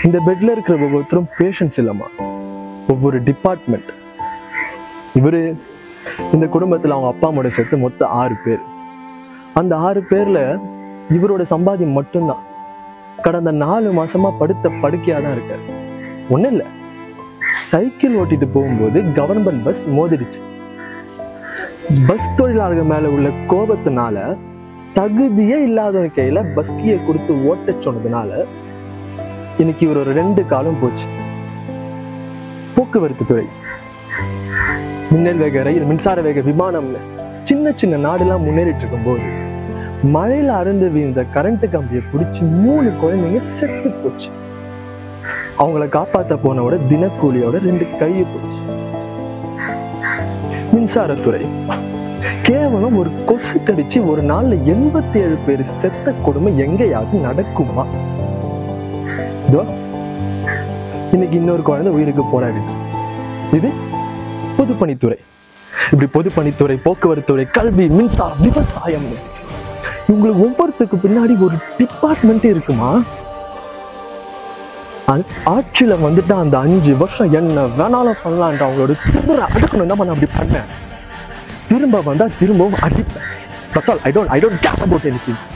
இந்த பெட்ல இருக்கிற ஒவ்வொருத்தரும் பேஷன்ஸ் இல்லைம்மா ஒவ்வொரு டிபார்ட்மெண்ட் இவரு இந்த குடும்பத்துல அவங்க அப்பா அம்மாவோட சேர்த்து மொத்தம் ஆறு பேர் அந்த ஆறு பேர்ல இவரோட சம்பாத்தியம் மட்டும்தான் கடந்த நாலு மாசமா படுத்த படுக்கையா தான் இருக்காரு ஒண்ணும் இல்ல சைக்கிள் ஓட்டிட்டு போகும்போது கவர்மெண்ட் பஸ் மோதிடுச்சு பஸ் தொழிலாளர்கள் மேல உள்ள கோபத்தினால தகுதியே இல்லாதவங்க கையில பஸ் கீயை கொடுத்து ஓட்ட சொன்னதுனால இன்னைக்கு இவர் ஒரு ரெண்டு காலம் போச்சு போக்குவரத்து துறை மின்னல் வேக ரயில் மின்சார வேக விமானம்னு சின்ன சின்ன நாடெல்லாம் முன்னேறிட்டு இருக்கும்போது மழையில அருந்து வீழ்ந்த கரண்ட் கம்பியை பிடிச்சி மூணு குழந்தைங்க செத்து போச்சு அவங்கள காப்பாத்த போனவோட தினக்கூலியோட ரெண்டு கையை போச்சு மின்சாரத்துறை கேவலம் ஒரு கொசு கடிச்சு ஒரு நாள்ல எண்பத்தி ஏழு பேர் செத்த கொடுமை எங்கேயாவது நடக்குமா இதோ இன்னைக்கு இன்னொரு குழந்தை உயிருக்கு போராடி இது பொதுப்பணித்துறை இப்படி பொதுப்பணித்துறை போக்குவரத்துறை கல்வி மின்சாரம் விவசாயம் இவங்களுக்கு ஒவ்வொருத்துக்கு பின்னாடி ஒரு டிபார்ட்மெண்ட் இருக்குமா அது- ஆட்சியில வந்துட்டு அந்த அஞ்சு வருஷம் என்ன வேணாலும் பண்ணலான்ட்டு அவங்களோட திமிர அடக்கணும் தான் நான் அப்படி பண்ணேன் திரும்ப வந்தா திரும்பவும் அடிப்பேன் That's all. I don't I don't care about anything